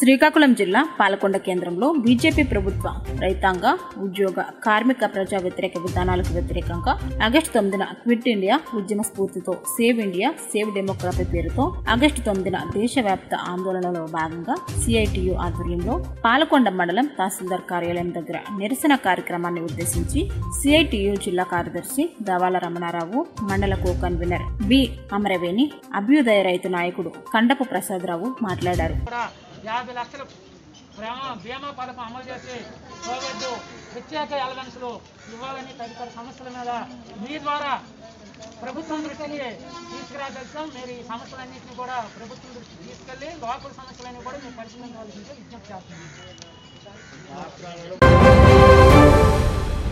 శ్రీకాకుళం జిల్లా పాలకొండ కేంద్రంలో బీజేపీ ప్రభుత్వ రైతాంగ ఉద్యోగ కార్మిక ప్రజా వ్యతిరేక విధానాలకు వ్యతిరేకంగా ఆగస్టు తొమ్మిదిన క్విట్ ఇండియా ఉద్యమ స్ఫూర్తితో సేవ్ ఇండియా సేవ్ డెమోక్రసీ పేరుతో ఆగస్టు తొమ్మిదిన దేశవ్యాప్త ఆందోళనలో భాగంగా సిఐటియు ఆధ్వర్యంలో పాలకొండ మండలం తహసీల్దార్ కార్యాలయం దగ్గర నిరసన కార్యక్రమాన్ని ఉద్దేశించి సిఐటియు జిల్లా కార్యదర్శి దవాల రమణారావు మండల కో కన్వీనర్ బి అమరవేణి అభ్యుదయ రైతు నాయకుడు కండపు ప్రసాదరావు మాట్లాడారు కూడా యాభై లక్షల ప్రేమ బీమా పథకం అమలు చేసి కోవిడ్ ప్రత్యేక అలవెన్స్లు ఇవ్వాలని తదితర సమస్యల మీద మీ ద్వారా ప్రభుత్వం దృష్టికి తీసుకురాగలుగుతాం మీరు ఈ సమస్యలన్నింటినీ కూడా ప్రభుత్వం దృష్టికి తీసుకెళ్ళి లోకల్ సమస్యలన్నీ కూడా మీరు పరిశీలించవలసిందిగా విజ్ఞప్తి చేస్తున్నాం